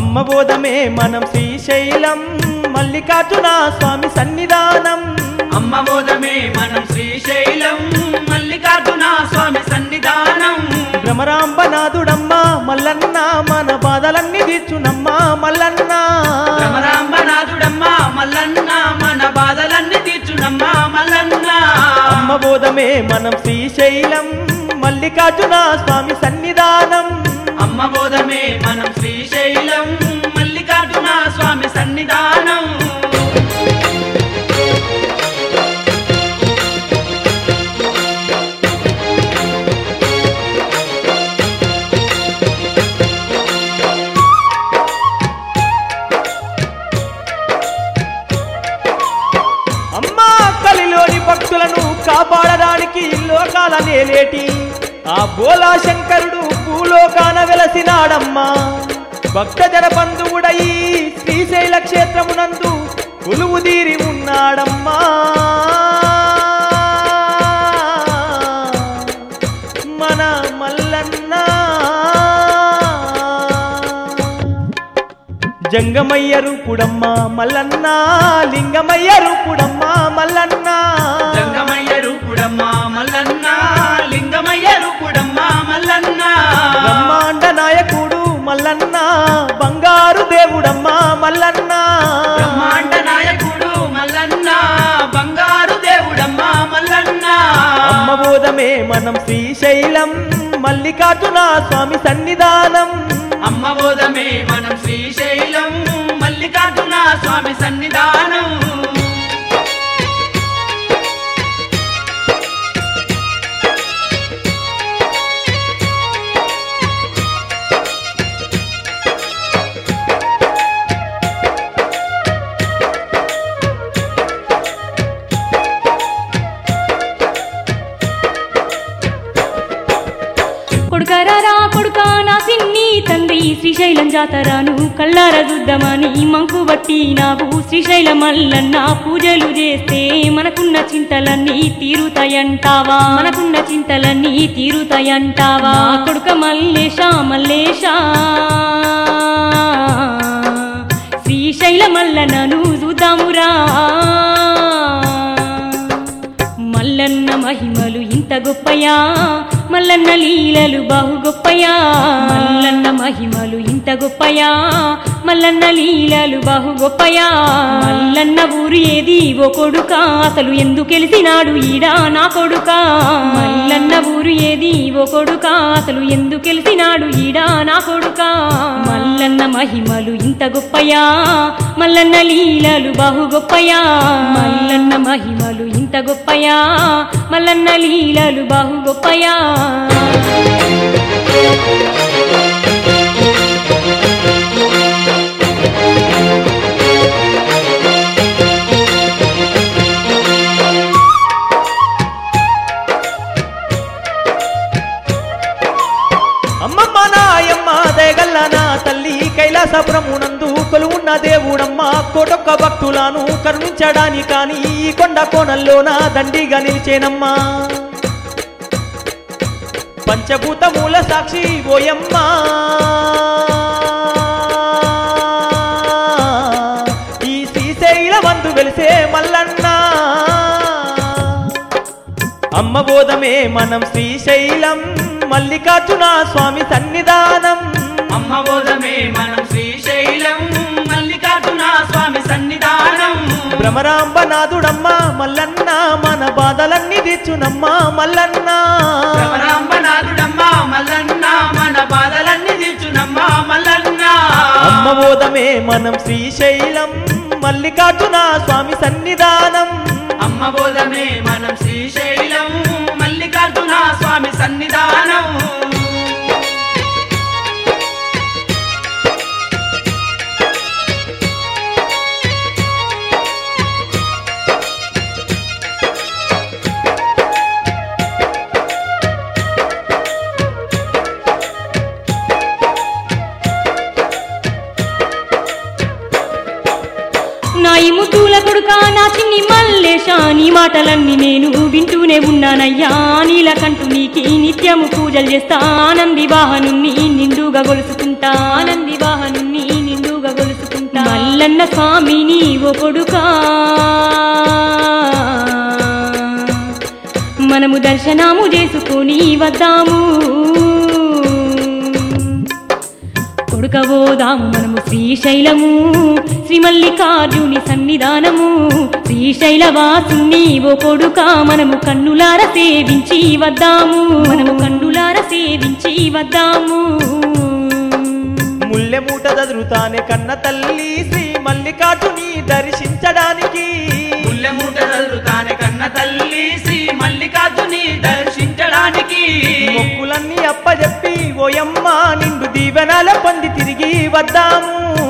అమ్మ బోధమే మనం శ్రీశైలం మల్లికార్జున స్వామి సన్నిధానం అమ్మ బోధమే మనం శ్రీశైలం మల్లికార్జున స్వామి సన్నిధానం భ్రమరాంబనాథుడమ్మ మల్లన్న మన బాధలన్నీ తీర్చునమ్మ మల్లన్న భ్రమరాంబనాథుడమ్మ మల్లన్న మన బాధలన్నీ తీర్చునమ్మ మల్లన్న అమ్మ బోధమే మనం శ్రీశైలం మల్లికార్జున స్వామి సన్నిధానం అమ్మ బోధమే మనం శ్రీశైలం మల్లికార్జున స్వామి సన్నిధానం అమ్మా కలిలోని భక్తులను కాపాడడానికి లోకాల నేలేటి ఆ బోలా శంకరుడు భూలోకాన వెలసినాడమ్మా భక్తజన బంధువుడై శ్రీశైల క్షేత్రమునందు కొలువుదీరి ఉన్నాడమ్మా మన మల్లన్న జంగమయ్య రూపుడమ్మ మల్లన్న లింగమయ్య రూపుడమ్మ మల్లన్న జంగమయ్య రూపుడమ్మ మల్లన్న లింగమయ్య రూపుడమ్మ మల్లన్న బ్రహ్మాండ నాయకుడు మల్లన్న బంగారు దేవుడమ్మ మల్లన్న బ్రహ్మాండ నాయకుడు మల్లన్న బంగారు దేవుడమ్మ మల్లన్న అమ్మ బోధమే మనం శ్రీశైలం మల్లికార్జున స్వామి సన్నిధానం అమ్మ బోధమే మనం శ్రీశైలం మల్లికార్జున స్వామి సన్నిధానం కొడుకరారా కొడుకా నా సిన్ని తండ్రి శ్రీశైలం జాతరాను కళ్ళార చూద్దామని మంకు బట్టి నాకు శ్రీశైలం మల్లన్న పూజలు చేస్తే మనకున్న చింతలన్నీ తీరుతాయంటావా మనకున్న చింతలన్నీ తీరుతాయంటావా కొడుక మల్లేశ మల్లేశ శ్రీశైల మల్లన్నను చూద్దామురా మల్లన్న మహిమలు ఇంత గొప్పయా మల్లన్న లీలలు బహు గొప్పయా మల్లన్న మహిమలు ఇంత గొప్పయా మల్లన్న లీలలు బహు గొప్పయా మల్లన్న ఊరు ఏది ఓ కొడుక అసలు ఎందుకు గెలిచినాడు ఈడా నా కొడుక మల్లన్న ఊరు ఏది ఓ కొడుక అసలు ఎందుకు గెలిచినాడు ఈడా నా కొడుక మల్లన్న మహిమలు ఇంత గొప్పయా మల్లన్న లీలలు బహు గొప్పయా మల్లన్న మహిమలు ఇంత గొప్పయా మల్లన్న లీలలు బహు గొప్పయా అమ్మమ్మ నాయమ్మ దయగల్ల నా తల్లి కైలాసపురమునందు కొలువున్న దేవుడమ్మ కోటొక్క భక్తులను కరుణించడాని కాని ఈ కొండ కోణంలోన దండిగా నిలిచేనమ్మా పంచభూతమూల సాక్షి ఓయమ్మ ఈ శ్రీశైల వందు వెలిసే మల్లన్న అమ్మ బోధమే మనం శ్రీశైలం మల్లికార్జున స్వామి సన్నిధానం అమ్మ బోధమే మనం శ్రీశైలం మల్లికార్జున స్వామి సన్నిధానం భ్రమరాంబనాథుడమ్మ మల్లన్న మన బాధలన్నీ తీర్చునమ్మ మల్లన్న భ్రమరాంబనాథుడమ్మ మల్లన్న మన బాధలన్నీ తీర్చునమ్మ మల్లన్న అమ్మ బోధమే మనం శ్రీశైలం మల్లికార్జున స్వామి సన్నిధానం అమ్మ బోధమే మనం శ్రీశైలం మల్లికార్జున స్వామి సన్నిధానం నా ఈ ముద్దుల కొడుక నా చిన్ని మల్లేశ నీ మాటలన్నీ నేను వింటూనే ఉన్నానయ్యా నీలకంటూ నీకి నిత్యము పూజలు చేస్తా ఆనంది వాహనుని నిండుగా గొలుసుకుంటా ఆనంది వాహనుని నిండు మల్లన్న స్వామిని ఓ కొడుకా మనము దర్శనము చేసుకొని వద్దాము కొడుకబోదాము మనము శ్రీశైలము శ్రీ మల్లికార్జుని సన్నిధానము శ్రీశైల వాసుని ఓ కొడుక మనము కన్నులార సేవించి వద్దాము మనము కన్నులార సేవించి వద్దాము ముల్లె మూట చదురుతానే కన్న తల్లి శ్రీ మల్లికార్జుని దర్శించడానికి ముల్లెమూట చదువుతానే కన్న తల్లి శ్రీ మల్లికార్జుని దర్శించడానికి మొక్కులన్నీ అప్పజెప్పి ఓయమ్మ నిండు దీవెనాల పొంది తిరిగి వద్దాము